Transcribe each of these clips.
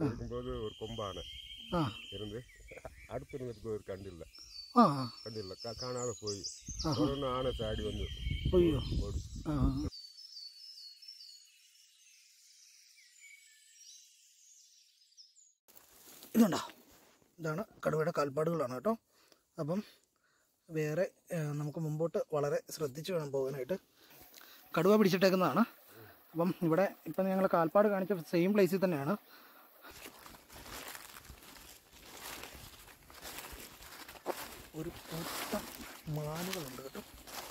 இருக்கும்போது ஒரு கொம்பான ஆ இருந்து அடுத்து இருந்ததுக்கு ஒரு கண்டு இல்லை ஆ கண்டு இல்லை கா- காணாத போய் ஆஹா. ஒரு ஒன்று ஆனை சாடி வந்து ஐயோ ஓடி ആ ഇതുണ്ടോ ഇതാണ് കടുവയുടെ കാൽപ്പാടുകളാണ് കേട്ടോ അപ്പം വേറെ ഏ, നമുക്ക് മുമ്പോട്ട് വളരെ ശ്രദ്ധിച്ച് വേണം പോകാനായിട്ട് കടുവ പിടിച്ചിട്ടേക്കുന്നതാണ് അപ്പം ഇവിടെ ഇപ്പം ഞങ്ങൾ കാൽപ്പാട് കാണിച്ച സെയിം പ്ലേസിൽ തന്നെയാണ് ഒരു കൂട്ടം മാനുകളുണ്ട് കേട്ടോ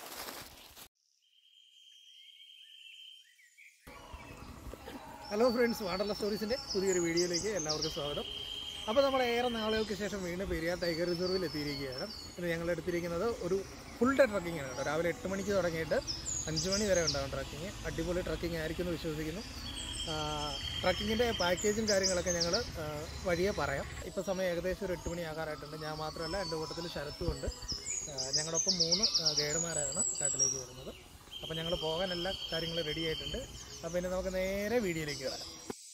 ഹലോ ഫ്രണ്ട്സ് വാണ്ടർല സ്റ്റോറീസിൻ്റെ പുതിയൊരു വീഡിയോയിലേക്ക് എല്ലാവർക്കും സ്വാഗതം അപ്പോൾ നമ്മൾ ഏറെ നാളുകൾക്ക് ശേഷം വീണ്ടും പെരിയാർ ടൈഗർ റിസർവിൽ എത്തിയിരിക്കുകയാണ് ഇത് ഞങ്ങൾ എടുത്തിരിക്കുന്നത് ഒരു ഫുൾ ഡേ ട്രക്കിംഗ് ആണ് കേട്ടോ രാവിലെ എട്ട് മണിക്ക് തുടങ്ങിയിട്ട് അഞ്ച് മണി വരെ ഉണ്ടാകും ട്രക്കിങ് അടിപൊളി ട്രക്കിംഗ് ആയിരിക്കും എന്ന് വിശ്വസിക്കുന്നു ട്രക്കിങ്ങിൻ്റെ പാക്കേജും കാര്യങ്ങളൊക്കെ ഞങ്ങൾ വഴിയെ പറയാം ഇപ്പോൾ സമയം ഏകദേശം ഒരു എട്ട് മണി ആകാറായിട്ടുണ്ട് ഞാൻ മാത്രമല്ല എൻ്റെ കൂട്ടത്തിൽ ശരത്തും ഉണ്ട് ഞങ്ങളൊപ്പം മൂന്ന് ഗൈഡുമാരാണ് കാട്ടിലേക്ക് വരുന്നത് അപ്പോൾ ഞങ്ങൾ പോകാൻ എല്ലാ കാര്യങ്ങളും റെഡി ആയിട്ടുണ്ട് അപ്പോൾ ഇനി നമുക്ക് നേരെ വീഡിയോയിലേക്ക് വരാം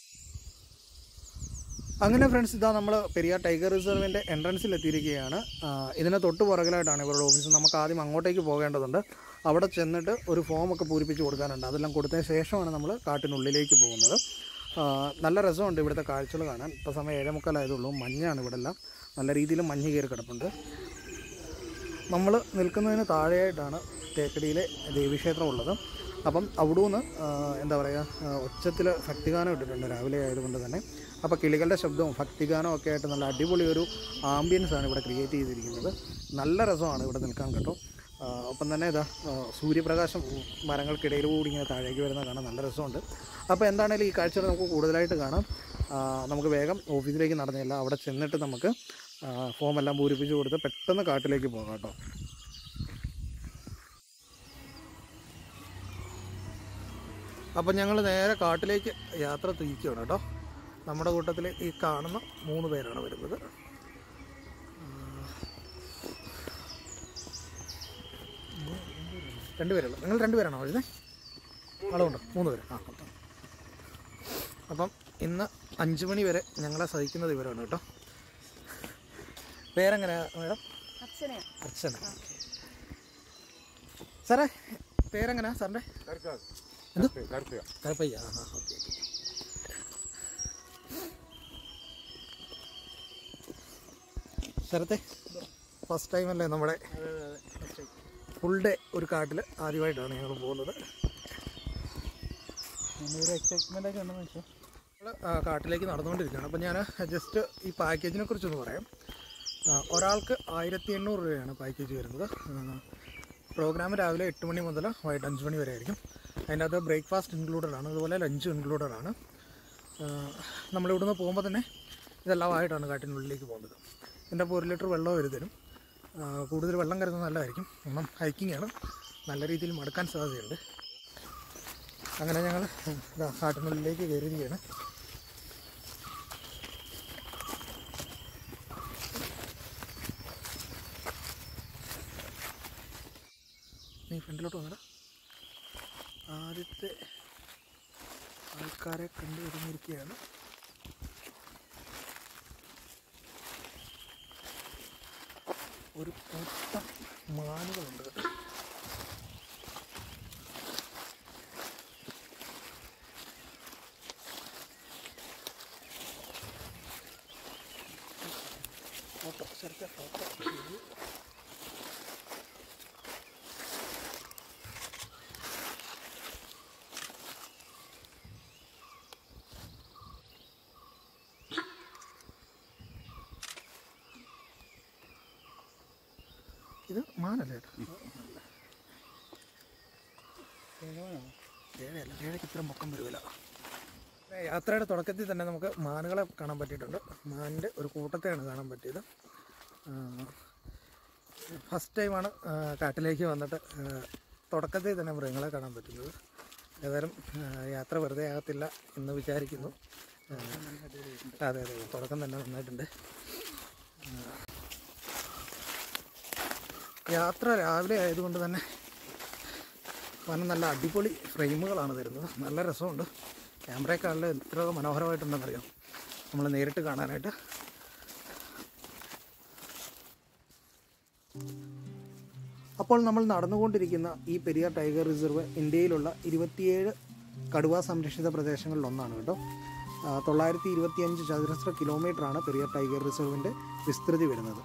അങ്ങനെ ഫ്രണ്ട്സ് ഇതാ നമ്മൾ പെരിയാർ ടൈഗർ റിസർവിൻ്റെ എൻട്രൻസിൽ എത്തിയിരിക്കുകയാണ് ആ, ഇതിന് തൊട്ട് പുറകിലായിട്ടാണ് ഇവരുടെ ഓഫീസ് നമുക്ക് ആദ്യം അങ്ങോട്ടേക്ക് പോകേണ്ടതുണ്ട് അവിടെ ചെന്നിട്ട് ഒരു ഫോമൊക്കെ പൂരിപ്പിച്ച് കൊടുക്കാനുണ്ട് അതെല്ലാം കൊടുത്തതിന് ശേഷമാണ് നമ്മൾ കാട്ടിനുള്ളിലേക്ക് പോകുന്നത് ആ, നല്ല രസമുണ്ട് ഇവിടുത്തെ കാഴ്ചകൾ കാണാൻ ഇപ്പോൾ സമയം ഏഴേമുക്കാലായതുള്ളൂ മഞ്ഞാണ് ഇവിടെ എല്ലാം നല്ല രീതിയിൽ മഞ്ഞ് കയറി കിടപ്പുണ്ട് നമ്മൾ നിൽക്കുന്നതിന് താഴെയായിട്ടാണ് തേക്കടിയിലെ ദേവീക്ഷേത്രം ഉള്ളത് അപ്പം അവിടുന്ന് എന്താ പറയുക ഒച്ചത്തിൽ ഭക്തിഗാനം ഇട്ടിട്ടുണ്ട് രാവിലെ ആയതുകൊണ്ട് തന്നെ അപ്പോൾ കിളികളുടെ ശബ്ദവും ഭക്തിഗാനവും ഒക്കെ ആയിട്ട് നല്ല അടിപൊളി ഒരു ആംബിയൻസ് ആണ് ഇവിടെ ക്രിയേറ്റ് ചെയ്തിരിക്കുന്നത് നല്ല രസമാണ് ഇവിടെ നിൽക്കാൻ കേട്ടോ ആ, ഒപ്പം തന്നെ ഇതാ ആ, സൂര്യപ്രകാശം മരങ്ങൾക്കിടയിൽ കൂടി ഇങ്ങനെ താഴേക്ക് വരുന്ന കാണാൻ നല്ല രസമുണ്ട് അപ്പോൾ എന്താണേലും ഈ കാഴ്ചകൾ നമുക്ക് കൂടുതലായിട്ട് കാണാം ആ, നമുക്ക് വേഗം ഓഫീസിലേക്ക് നടന്നില്ല അവിടെ ചെന്നിട്ട് നമുക്ക് ആ, ഫോമെല്ലാം പൂരിപ്പിച്ച് കൊടുത്ത് പെട്ടെന്ന് കാട്ടിലേക്ക് പോകാം കേട്ടോ അപ്പം ഞങ്ങൾ നേരെ കാട്ടിലേക്ക് യാത്ര തിരിക്കുകയാണ് കേട്ടോ നമ്മുടെ കൂട്ടത്തിൽ ഈ കാണുന്ന മൂന്ന് പേരാണ് വരുന്നത് രണ്ടുപേരുള്ളൂ നിങ്ങൾ രണ്ടുപേരാണോ വരുന്നത് ആളുണ്ടോ മൂന്ന് പേര് ആ മൊത്തം അപ്പം ഇന്ന് അഞ്ച് മണി വരെ ഞങ്ങളെ സഹിക്കുന്നത് ഇവരാണ് കേട്ടോ പേരെങ്ങനെയാ മാഡം അച്ഛനെയാ അർച്ചന സാറേ പേരെങ്ങനെയാ സാറിൻ്റെ கருக்காது എന്ത് கருத்து കറുപ്പയ്യ ആ ആ ഓക്കെ ഓക്കെ ശരത്തെ ഫസ്റ്റ് ടൈം അല്ലേ നമ്മുടെ ഫുൾ ഡേ ഒരു കാട്ടിൽ ആദ്യമായിട്ടാണ് ഞങ്ങൾ പോകുന്നത് ഒരു എക്സൈറ്റ്മെൻ്റ് ഒക്കെ ഉണ്ടെന്ന് വെച്ചാൽ നമ്മൾ കാട്ടിലേക്ക് നടന്നുകൊണ്ടിരിക്കുകയാണ് അപ്പോൾ ഞാൻ ജസ്റ്റ് ഈ പാക്കേജിനെ കുറിച്ചൊന്ന് പറയാം ആ, ഒരാൾക്ക് ആയിരത്തി എണ്ണൂറ് രൂപയാണ് പാക്കേജ് വരുന്നത് പ്രോഗ്രാം രാവിലെ എട്ട് മണി മുതൽ വൈകിട്ട് അഞ്ച് മണി വരെ ആയിരിക്കും അതിൻ്റെ അകത്ത് ബ്രേക്ക്ഫാസ്റ്റ് ഇൻക്ലൂഡഡ് ആണ് അതുപോലെ ലഞ്ച് ഇൻക്ലൂഡഡ് ആണ് നമ്മളിവിടുന്ന് പോകുമ്പോൾ തന്നെ ഇതെല്ലാം ആയിട്ടാണ് കാട്ടിനുള്ളിലേക്ക് പോകുന്നത് എൻ്റെ അപ്പോൾ ഒരു ലിറ്റർ വെള്ളം ഒരു തരും ആ, കൂടുതൽ വെള്ളം കരുതുന്നത് നല്ലതായിരിക്കും കാരണം ഹൈക്കിംഗ് ആണ് നല്ല രീതിയിൽ മടുക്കാൻ സാധ്യതയുണ്ട് അങ്ങനെ ഞങ്ങൾ ഇതാ കാട്ടിനുള്ളിലേക്ക് കയറിയിരിക്കുകയാണ് നീ ഫ്രണ്ടിലോട്ട് വന്നടാ ആദ്യത്തെ ആൾക്കാരെ കണ്ടു വരുന്നിരിക്കുകയാണ് ഒരു കൂട്ടം മാനുകളുണ്ട് കേട്ടോ ഫോട്ടോ ശരിക്കും ഫോട്ടോ ഇത് മാനല്ലേ ഏട്ടാ ഏഴയല്ല ഏഴയ്ക്ക് ഇത്ര പൊക്കം വരുമല്ല യാത്രയുടെ തുടക്കത്തിൽ തന്നെ നമുക്ക് മാനുകളെ കാണാൻ പറ്റിയിട്ടുണ്ട് മാനിൻ്റെ ഒരു കൂട്ടത്തെയാണ് കാണാൻ പറ്റിയത് ഫസ്റ്റ് ടൈമാണ് കാട്ടിലേക്ക് വന്നിട്ട് ആ, തുടക്കത്തിൽ തന്നെ മൃഗങ്ങളെ കാണാൻ പറ്റുന്നത് ഏതായാലും ആ, യാത്ര വെറുതെ ആകത്തില്ല എന്ന് വിചാരിക്കുന്നു ആ, അതെ അതെ തുടക്കം തന്നെ നന്നായിട്ടുണ്ട് യാത്ര രാവിലെ ആയതുകൊണ്ട് തന്നെ വനം നല്ല അടിപൊളി ഫ്രെയിമുകളാണ് തരുന്നത് നല്ല രസമുണ്ട് ക്യാമറയെക്കാളിൽ എത്ര മനോഹരമായിട്ടുണ്ടെന്നറിയാം നമ്മൾ നേരിട്ട് കാണാനായിട്ട് അപ്പോൾ നമ്മൾ നടന്നുകൊണ്ടിരിക്കുന്ന ഈ പെരിയാർ ടൈഗർ റിസർവ് ഇന്ത്യയിലുള്ള ഇരുപത്തിയേഴ് കടുവ സംരക്ഷിത പ്രദേശങ്ങളിൽ ഒന്നാണ് കേട്ടോ ആ, തൊള്ളായിരത്തി ഇരുപത്തിയഞ്ച് ചതുരശ്ര കിലോമീറ്ററാണ് പെരിയാർ ടൈഗർ റിസർവിൻ്റെ വിസ്തൃതി വരുന്നത്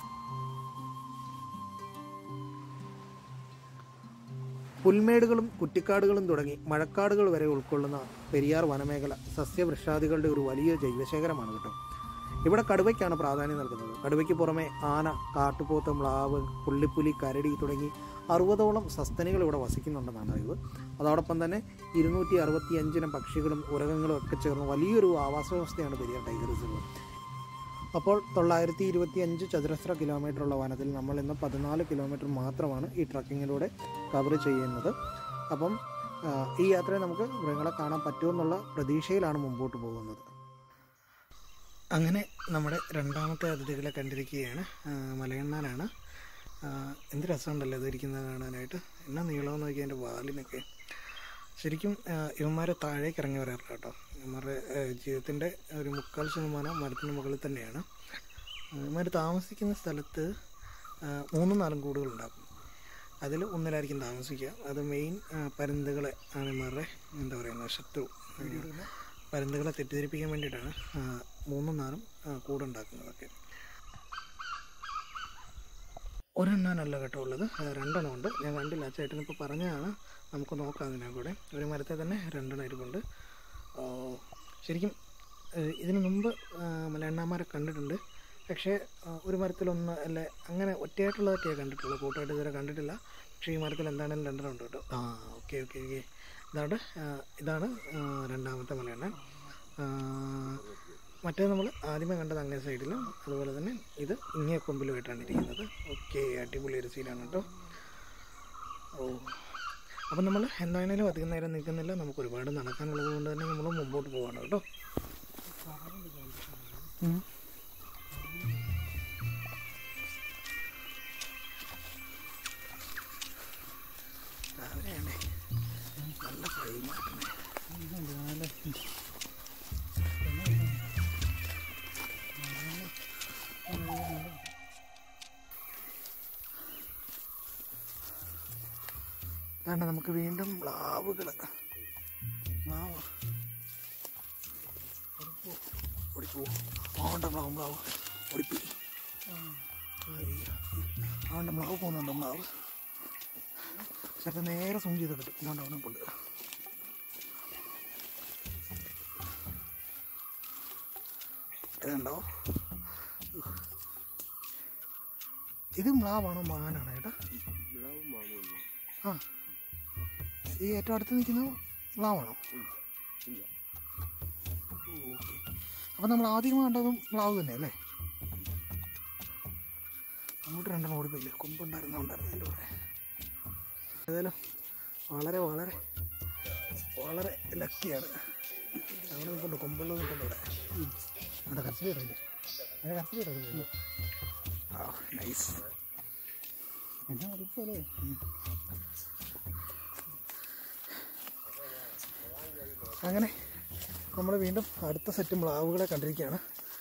പുൽമേടുകളും കുറ്റിക്കാടുകളും തുടങ്ങി മഴക്കാടുകൾ വരെ ഉൾക്കൊള്ളുന്ന പെരിയാർ വനമേഖല സസ്യവൃക്ഷാദികളുടെ ഒരു വലിയ ജൈവശേഖരമാണ് കേട്ടോ ഇവിടെ കടുവയ്ക്കാണ് പ്രാധാന്യം നൽകുന്നത് കടുവയ്ക്ക് പുറമെ ആന കാട്ടുപോത്ത് മ്ലാവ് പുള്ളിപ്പുലി കരടി തുടങ്ങി അറുപതോളം സസ്തനികൾ ഇവിടെ വസിക്കുന്നുണ്ടെന്നാണ് അറിവ് അതോടൊപ്പം തന്നെ ഇരുന്നൂറ്റി അറുപത്തി അഞ്ചിനം പക്ഷികളും ഉരകങ്ങളും ഒക്കെ ചേർന്ന് വലിയൊരു ആവാസ വ്യവസ്ഥയാണ് പെരിയാർ ടൈഗർ റിസർവ് അപ്പോൾ തൊള്ളായിരത്തി ഇരുപത്തി അഞ്ച് ചതുരശ്ര കിലോമീറ്റർ ഉള്ള വനത്തിൽ നമ്മൾ ഇന്ന് പതിനാല് കിലോമീറ്റർ മാത്രമാണ് ഈ ട്രക്കിങ്ങിലൂടെ കവർ ചെയ്യുന്നത് അപ്പം ആ, ഈ യാത്രയിൽ നമുക്ക് മൃഗങ്ങളെ കാണാൻ പറ്റുമെന്നുള്ള പ്രതീക്ഷയിലാണ് മുമ്പോട്ട് പോകുന്നത് അങ്ങനെ നമ്മുടെ രണ്ടാമത്തെ അതിഥികളെ കണ്ടിരിക്കുകയാണ് ആ, മലയണ്ണാനാണ് ആ, എന്ത് രസമുണ്ടല്ലോ ഇത് ഇരിക്കുന്നത് കാണാനായിട്ട് എന്നാ നീളമെന്ന് നോക്കി എൻ്റെ വാലിനൊക്കെ ശരിക്കും ആ, ഇവന്മാരെ താഴേക്ക് ഇറങ്ങി വരാറില്ല കേട്ടോ ഇവന്മാരുടെ ജീവിതത്തിൻ്റെ ഒരു മുക്കാൽ ശതമാനം മരത്തിന് മുകളിൽ തന്നെയാണ് ഇവന്മാർ താമസിക്കുന്ന സ്ഥലത്ത് ആ, മൂന്നും നാലും കൂടുകളുണ്ടാകും അതിൽ ഒന്നിലായിരിക്കും താമസിക്കുക അത് മെയിൻ പരുന്തുകളെ ആണ് ഇവന്മാരുടെ എന്താ പറയുന്നത് ശത്രു പരുന്തുകളെ തെറ്റിദ്ധരിപ്പിക്കാൻ വേണ്ടിയിട്ടാണ് ആ, മൂന്നും നാലും ആ, കൂടുണ്ടാക്കുന്നതൊക്കെ ഒരെണ്ണാനല്ല കേട്ടോ ഉള്ളത് ആ, രണ്ടെണ്ണം ഉണ്ട് ഞാൻ കണ്ടില്ല ആ ചേട്ടൻ ഇപ്പോൾ പറഞ്ഞതാണ് നമുക്ക് നോക്കാം അതിനെ കൂടെ ഒരു മരത്തെ തന്നെ രണ്ടെണ്ണം ഇരിപ്പുണ്ട് ആ, ശരിക്കും ഏ, ഇതിനു മുമ്പ് ആ, മലയണ്ണാന്മാരെ കണ്ടിട്ടുണ്ട് പക്ഷേ ആ, ഒരു മരത്തിലൊന്ന് അല്ലെ അങ്ങനെ ഒറ്റയായിട്ടുള്ളതൊക്കെയാണ് കണ്ടിട്ടുള്ളൂ കൂട്ടമായിട്ട് ഇതുവരെ കണ്ടിട്ടില്ല പക്ഷേ ഈ മരത്തിൽ എന്താണെങ്കിലും രണ്ടെണ്ണം ഉണ്ട് കേട്ടോ ആ ഓക്കെ ഓക്കെ ഓക്കെ ഇതാണ് ആ, ഇതാണ് ആ, രണ്ടാമത്തെ മലയണ്ണൻ ആ, മറ്റേ നമ്മൾ ആദ്യമേ കണ്ടത് അങ്ങേ സൈഡിലും അതുപോലെ തന്നെ ഇത് ഇങ്ങേ കൊമ്പിലുമായിട്ടാണ് ഇരിക്കുന്നത് ഓക്കെ അടിപൊളി ഒരു സീനാണ് കേട്ടോ ഓ അപ്പം നമ്മൾ എന്തായാലും അധികം നേരം നിൽക്കുന്നില്ല നമുക്ക് ഒരുപാട് നടക്കാനുള്ളത് കൊണ്ട് തന്നെ നമ്മൾ മുമ്പോട്ട് പോവാണ് കേട്ടോ ഉം. രാവിലെയാണേ നല്ല ക്ലൈമാറ്റാണ് വേണ്ട നമുക്ക് വീണ്ടും മ്ലാവുകൾ മ്ലാവ് ഓടിപ്പോ ആവണ്ട മ്ലാവ് മ്ലാവ് ഓടിപ്പോയി ആവണ്ട മ്ലാവ് പോകുന്നുണ്ട് മ്ലാവ് ചേട്ടൻ നേരെ സൂം ചെയ്ത് കിട്ടും ഇതുകൊണ്ട് അവനെ കൊണ്ട് ഇതുണ്ടോ ഇത് മ്ലാവാണോ മാനാണോ ചേട്ടാ ആ ഈ ഏറ്റവും അടുത്ത് നിൽക്കുന്ന മ്ലാവാണോ അപ്പം നമ്മൾ ആദ്യം കണ്ടതും മ്ലാവ് തന്നെ അല്ലേ അങ്ങോട്ട് രണ്ടെണ്ണം ഓടിപ്പോയില്ലേ കൊമ്പുണ്ടായിരുന്നുണ്ടായിരുന്നു എൻ്റെ കൂടെ ഏതായാലും വളരെ വളരെ വളരെ ലക്കിയാണ് അവിടെ നിൽപ്പുണ്ട് കൊമ്പുള്ള നിൽപ്പുണ്ട് ഇവിടെ അവിടെ കരച്ചിൽ കിടക്കില്ല അങ്ങനെ കരച്ചിൽ കിടക്കില്ല ആ നൈസ് എന്നാ ഉറപ്പല്ലേ അങ്ങനെ നമ്മൾ വീണ്ടും അടുത്ത സെറ്റ് മ്ലാവുകളെ കണ്ടിരിക്കുകയാണ്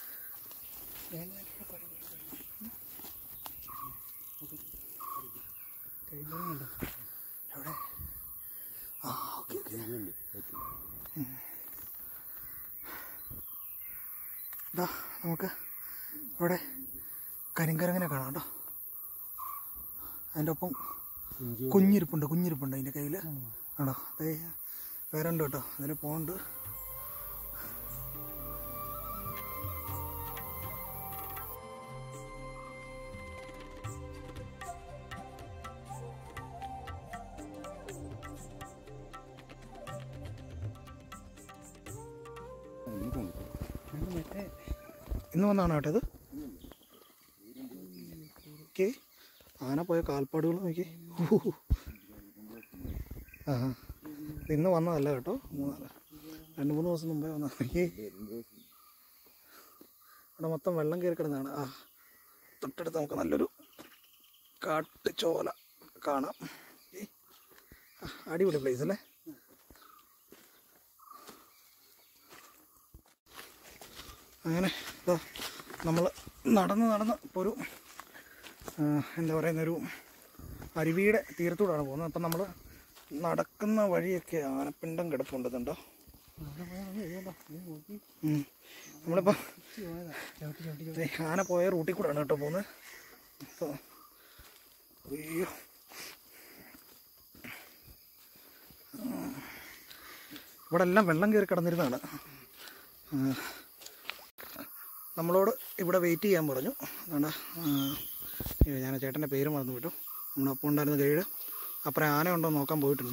എവിടെ ആ ഓക്കെ ഓക്കെ ഇതാ നമുക്ക് ഇവിടെ കരിങ്കരങ്ങനെ കാണാം കേട്ടോ അതിൻ്റെ ഒപ്പം കുഞ്ഞിരിപ്പുണ്ട് കുഞ്ഞിരിപ്പുണ്ട് അതിൻ്റെ കയ്യിൽ ആണോ അതേ വേറെ ഉണ്ട് കേട്ടോ അതിൽ പോണ്ട് ഇന്ന് വന്നാണ് കേട്ടോ ഇത് ഓക്കെ ആന പോയ കാൽപ്പാടുകൾ നോക്കി ആ ഇത് ഇന്ന് വന്നതല്ല കേട്ടോ മൂന്നാല് രണ്ട് മൂന്ന് ദിവസം മുമ്പേ വന്ന ഇവിടെ മൊത്തം വെള്ളം കയറി കിടന്നതാണ് ആ തൊട്ടടുത്ത് നമുക്ക് നല്ലൊരു കാട്ടുചോല കാണാം ഏ, ആ, അടിപൊളി പ്ലേസ് അല്ലേ അങ്ങനെ ഇതാ നമ്മൾ നടന്ന് നടന്ന് ഇപ്പോൾ ഒരു ആ, എന്താ പറയുന്നൊരു അരുവിയുടെ തീരത്തൂടാണ് പോകുന്നത് അപ്പം നമ്മൾ നടക്കുന്ന വഴിയൊക്കെ ആനപ്പിണ്ടം കിടപ്പുണ്ടെന്നുണ്ടോ ഉം. നമ്മളിപ്പോൾ ദേ, ആന പോയ റൂട്ടിൽ കൂടെയാണ് കേട്ടോ പോകുന്നത് അപ്പോൾ അയ്യോ ഇവിടെ എല്ലാം വെള്ളം കയറി കിടന്നിരുന്നതാണ് ആ, നമ്മളോട് ഇവിടെ വെയിറ്റ് ചെയ്യാൻ പറഞ്ഞു അതുകൊണ്ട് ഞാൻ ചേട്ടൻ്റെ പേര് മറന്നു വിട്ടു നമ്മളൊപ്പം ഉണ്ടായിരുന്ന ഗൈഡ് അപ്പുറം ആന ഉണ്ടോ എന്ന് നോക്കാൻ പോയിട്ടുണ്ട്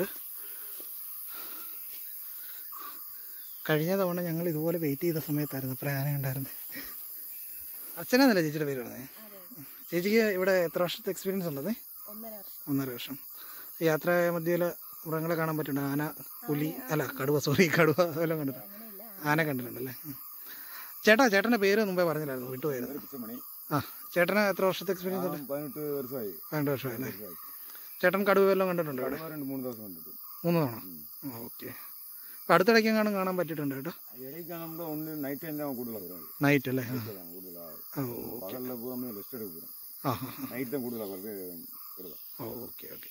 കഴിഞ്ഞ തവണ ഞങ്ങൾ ഇതുപോലെ വെയിറ്റ് ചെയ്ത സമയത്തായിരുന്നു അപ്പുറം ആന ഉണ്ടായിരുന്നത് അച്ഛനാന്നല്ലേ ചേച്ചിയുടെ പേര് പറഞ്ഞത് ചേച്ചിക്ക് ഇവിടെ എത്ര വർഷത്തെ എക്സ്പീരിയൻസ് ഉണ്ടത് ഒന്നര വർഷം ഒന്നര വർഷം യാത്ര മധ്യയിൽ മൃഗങ്ങളെ കാണാൻ പറ്റുന്നുണ്ട് ആന പുലി അല്ല കടുവ സോറി കടുവ അതെല്ലാം കണ്ടിട്ടുണ്ട് അങ്ങനെയില്ല ആന കണ്ടിട്ടുണ്ടല്ലേ ഉം. ചേട്ടാ ചേട്ടൻ്റെ പേര് മുമ്പേ പറഞ്ഞില്ലായിരുന്നു വിട്ടുപോയത് മണി ആ ചേട്ടന് എത്ര വർഷത്തെ എക്സ്പീരിയൻസ് ഉണ്ട് പതിനെട്ട് വർഷമായി രണ്ട് വർഷമല്ലേ ചേട്ടൻ കടുവ എല്ലാം കണ്ടിട്ടുണ്ടോ ഇവിടെ രണ്ട് മൂന്ന് ദിവസം കണ്ടിട്ട് മൂന്ന് തവണ ആ ഓക്കെ അപ്പം അടുത്തിടയ്ക്ക് കാണാൻ കാണാൻ പറ്റിയിട്ടുണ്ട് കേട്ടോ ഇടയ്ക്ക് നമ്മുടെ ഒന്ന് നൈറ്റ് തന്നെ കൂടുതലാണ് വരുന്നത് നൈറ്റ് അല്ലേ ആ കൂടുതലാണ് ആ, ഓ പകലിലെ പൂരം നമ്മൾ റെസ്റ്റ് എടുക്കും ആ ആ, നൈറ്റ് തന്നെ കൂടുതലാണ് വെറുതെ വരുന്നത് ആ ഓക്കെ ഓക്കെ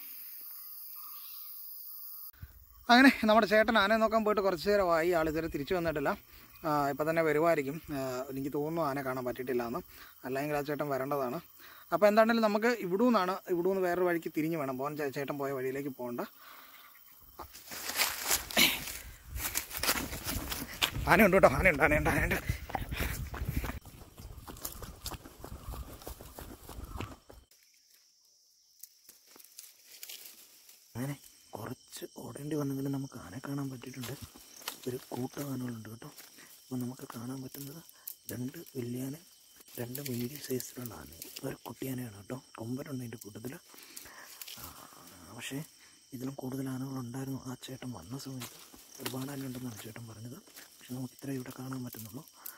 അങ്ങനെ നമ്മുടെ ചേട്ടൻ ആനയെ നോക്കാൻ പോയിട്ട് കുറച്ച് നേരമായി ആൾ ഇതുവരെ തിരിച്ചു വന്നിട്ടില്ല ഇപ്പം തന്നെ വരുമായിരിക്കും ആ, എനിക്ക് തോന്നുന്നു ആന കാണാൻ പറ്റിയിട്ടില്ല എന്ന് അല്ലെങ്കിൽ ആ ചേട്ടൻ വരേണ്ടതാണ് അപ്പോൾ എന്താണെങ്കിലും നമുക്ക് ഇവിടെ നിന്നാണ് ഇവിടെ നിന്ന് വേറൊരു വഴിക്ക് തിരിഞ്ഞ് വേണം പോകാൻ ചേ- ചേട്ടൻ പോയ വഴിയിലേക്ക് പോകണ്ട ആനയുണ്ട് കേട്ടോ ആനയുണ്ട് ആനയുണ്ട് ആനയുണ്ട് അങ്ങനെ കുറച്ച് ഓടേണ്ടി വന്നെങ്കിലും നമുക്ക് ആന കാണാൻ പറ്റിയിട്ടുണ്ട് ഒരു കൂട്ടം ആനകളുണ്ട് കേട്ടോ അപ്പോൾ നമുക്ക് കാണാൻ പറ്റുന്നത് രണ്ട് വലിയാന രണ്ട് മീഡിയം സൈസിലുള്ള ആന ഒരു കുട്ടിയാനയാണ് കേട്ടോ കൊമ്പനുണ്ട് അതിൻ്റെ കൂട്ടത്തിൽ പക്ഷേ ഇതിലും കൂടുതൽ ആനകളുണ്ടായിരുന്നു ആ ചേട്ടൻ വന്ന സമയത്ത് ഒരുപാട് ആനയുണ്ടെന്നാണ് ചേട്ടൻ പറഞ്ഞത് പക്ഷെ നമുക്ക് ഇത്രേ ഇവിടെ കാണാൻ പറ്റുന്നുള്ളൂ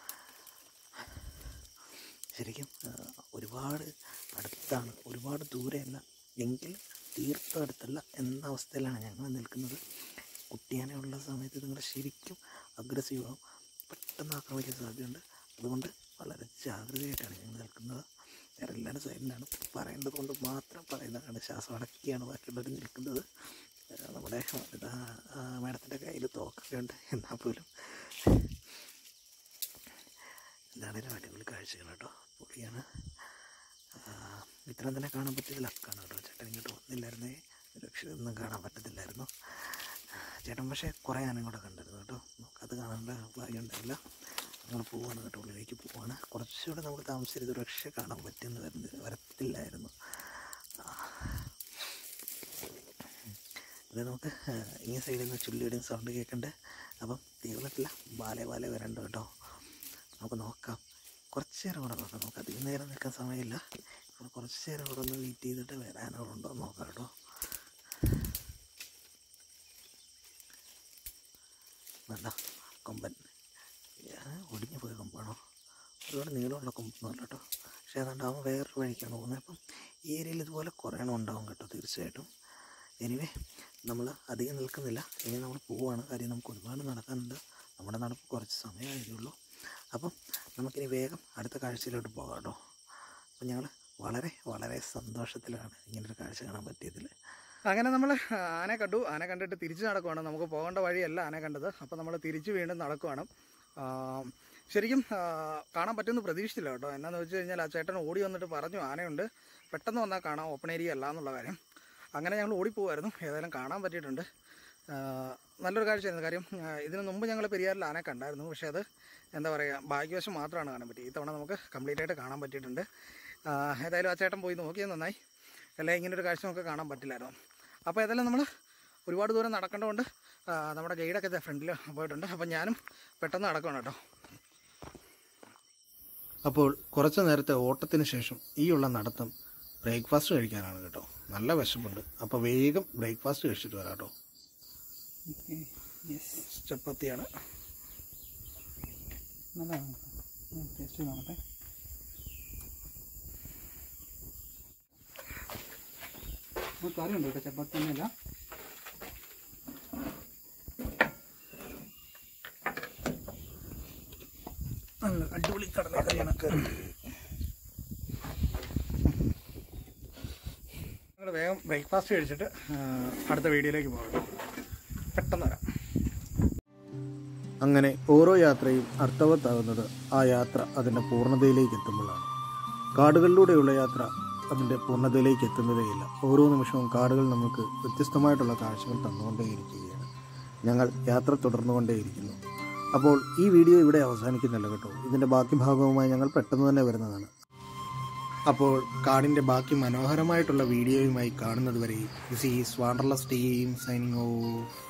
ശരിക്കും ആ, ഒരുപാട് അടുത്താണ് ഒരുപാട് ദൂരെയല്ല എങ്കിൽ തീർത്തും അടുത്തല്ല എന്ന അവസ്ഥയിലാണ് ഞങ്ങൾ നിൽക്കുന്നത് കുട്ടിയാനെ ഉള്ള സമയത്ത് നിങ്ങൾ ശരിക്കും അഗ്രസീവാകും പെട്ടെന്ന് ആക്രമിക്കാൻ സാധ്യതയുണ്ട് അതുകൊണ്ട് വളരെ ജാഗ്രതയായിട്ടാണ് ഞങ്ങൾ നിൽക്കുന്നത് വേറെ എല്ലാവരും സൈഡിലാണ് പറയേണ്ടത് കൊണ്ട് മാത്രം പറയുന്നതാണ് ശ്വാസം അടക്കിയാണ് ബാക്കിയുള്ളവർ നിൽക്കുന്നത് ആ, നമ്മുടെ ഇതാ മാഡത്തിൻ്റെ കയ്യിൽ തോക്കൊക്കെ ഉണ്ട് എന്നാൽ പോലും എന്താണേലും അടിപൊളി കാഴ്ചകൾ കേട്ടോ പൊളിയാണ് ആ, ഇത്രയും തന്നെ കാണാൻ പറ്റിയത് ലക്കാണ് കേട്ടോ ചേട്ടൻ ഇങ്ങോട്ട് വന്നില്ലായിരുന്നേ രക്ഷയൊന്നും കാണാൻ പറ്റത്തില്ലായിരുന്നു ചേട്ടൻ പക്ഷേ കുറേ ആനയും കൂടെ കണ്ടിരുന്നു കേട്ടോ നമുക്കത് കാണേണ്ട ഭാഗ്യം ഉണ്ടായില്ല നമ്മൾ പോവാണ് കേട്ടോ ഉള്ളിലേക്ക് പോവാണ് കുറച്ചുകൂടെ നമുക്ക് താമസിച്ചത് രക്ഷ കാണാൻ പറ്റുമെന്ന് വരുന്ന വരത്തില്ലായിരുന്നു ആ. ഇത് നമുക്ക് ആ, ഈ സൈഡിൽ നിന്ന് ചുള്ളിയുടെയും സൗണ്ട് കേൾക്കണ്ടേ അപ്പം തീർന്നിട്ടില്ല ബാലെ ബാലെ വരണ്ട കേട്ടോ നമുക്ക് നോക്കാം കുറച്ച് നേരം കൂടെ നോക്കാം നമുക്ക് അധികം നേരം നിൽക്കാൻ സമയമില്ല അപ്പോൾ കുറച്ച് നേരം കൂടെ ഒന്ന് വെയിറ്റ് ചെയ്തിട്ട് വരാനുണ്ടോ എന്ന് നോക്കാം കേട്ടോ വേണ്ട കൊമ്പൻ ഞാൻ ഒടിഞ്ഞു പോയ കൊമ്പാണോ ഒരുപാട് നീളമുള്ള കൊമ്പൊന്നുമല്ല കേട്ടോ പക്ഷേ അതുകൊണ്ട് അവൻ വേറൊരു വഴിക്കാണ് പോകുന്നത് അപ്പം ഈ ഏരിയയിൽ ഇതുപോലെ കുറേ എണ്ണം ഉണ്ടാവും കേട്ടോ തീർച്ചയായിട്ടും എനിവേ നമ്മൾ അധികം നിൽക്കുന്നില്ല ഇനി നമ്മൾ പോവുകയാണ് കാര്യം നമുക്ക് ഒരുപാട് നടക്കാനുണ്ട് നമ്മുടെ നടപ്പ് കുറച്ച് സമയമായതേ ഉള്ളൂ അപ്പം നമുക്കിനി വേഗം അടുത്ത കാഴ്ചയിലോട്ട് പോകാം കേട്ടോ അപ്പം ഞങ്ങൾ വളരെ വളരെ സന്തോഷത്തിലാണ് ഇങ്ങനൊരു കാഴ്ച കാണാൻ പറ്റിയതിൽ അങ്ങനെ നമ്മൾ ആന കണ്ടു ആന കണ്ടിട്ട് തിരിച്ച് നടക്കുവാണ് നമുക്ക് പോകേണ്ട വഴിയല്ല ആന കണ്ടത് അപ്പോൾ നമ്മൾ തിരിച്ച് വീണ്ടും നടക്കുവാണ് ആ, ശരിക്കും ആ, കാണാൻ പറ്റുമെന്ന് പ്രതീക്ഷിച്ചില്ല കേട്ടോ എന്നാന്ന് വെച്ച് കഴിഞ്ഞാൽ ആ ചേട്ടൻ ഓടി വന്നിട്ട് പറഞ്ഞു ആനയുണ്ട് പെട്ടെന്ന് വന്നാൽ കാണാം ഓപ്പൺ ഏരിയ അല്ല എന്നുള്ള കാര്യം അങ്ങനെ ഞങ്ങൾ ഓടിപ്പോവായിരുന്നു ഏതായാലും കാണാൻ പറ്റിയിട്ടുണ്ട് ആ, നല്ലൊരു കാഴ്ചയായിരുന്നു കാര്യം ആ, ഇതിനു മുമ്പ് ഞങ്ങൾ പെരിയാറിൽ ആന കണ്ടായിരുന്നു പക്ഷേ അത് എന്താ പറയുക ഭാഗ്യവശം മാത്രമാണ് കാണാൻ പറ്റി ഈ തവണ നമുക്ക് കംപ്ലീറ്റ് ആയിട്ട് കാണാൻ പറ്റിയിട്ടുണ്ട് ആ, ഏതായാലും ആ ചേട്ടൻ പോയി നോക്കിയത് നന്നായി അല്ലെങ്കിൽ ഇങ്ങനെ ഒരു കാഴ്ച നമുക്ക് കാണാൻ പറ്റില്ലായിരുന്നു അപ്പോൾ ഏതായാലും നമ്മൾ ഒരുപാട് ദൂരം നടക്കേണ്ടതുകൊണ്ട് ആ, നമ്മുടെ ഗൈഡൊക്കെ ഫ്രണ്ടിൽ പോയിട്ടുണ്ട് അപ്പോൾ ഞാനും പെട്ടെന്ന് നടക്കണം കേട്ടോ അപ്പോൾ കുറച്ച് നേരത്തെ ഓട്ടത്തിന് ശേഷം ഈ ഉള്ള നടത്തം ബ്രേക്ക്ഫാസ്റ്റ് കഴിക്കാനാണ് കേട്ടോ നല്ല വിശപ്പുണ്ട് അപ്പോൾ വേഗം ബ്രേക്ക്ഫാസ്റ്റ് കഴിച്ചിട്ട് വരാം കേട്ടോ ചപ്പാത്തിയാണ് നല്ലതാണ് ടേസ്റ്റ് കാണട്ടെ കറിയുണ്ട് കേട്ടോ ചപ്പാത്തി ഒന്നുമില്ല അടിപൊളി കടലക്കറിയാണ് ഞങ്ങൾ വേഗം ബ്രേക്ക്ഫാസ്റ്റ് കഴിച്ചിട്ട് ആ, അടുത്ത വീഡിയോയിലേക്ക് പോകാം പെട്ടെന്ന് വരാം അങ്ങനെ ഓരോ യാത്രയും അർത്ഥവത്താകുന്നത് ആ യാത്ര അതിൻ്റെ പൂർണ്ണതയിലേക്ക് എത്തുമ്പോഴാണ് കാടുകളിലൂടെയുള്ള യാത്ര അതിൻ്റെ പൂർണ്ണതയിലേക്ക് എത്തുന്നതേയില്ല ഓരോ നിമിഷവും കാടുകൾ നമുക്ക് വ്യത്യസ്തമായിട്ടുള്ള കാഴ്ചകൾ തന്നുകൊണ്ടേയിരിക്കുകയാണ് ഞങ്ങൾ യാത്ര തുടർന്നുകൊണ്ടേയിരിക്കുന്നു അപ്പോൾ ഈ വീഡിയോ ഇവിടെ അവസാനിക്കുന്നില്ല കേട്ടോ ഇതിൻ്റെ ബാക്കി ഭാഗവുമായി ഞങ്ങൾ പെട്ടെന്ന് തന്നെ വരുന്നതാണ് അപ്പോൾ കാടിൻ്റെ ബാക്കി മനോഹരമായിട്ടുള്ള വീഡിയോയുമായി കാണുന്നത് വരെ this is Wanderlust team signing of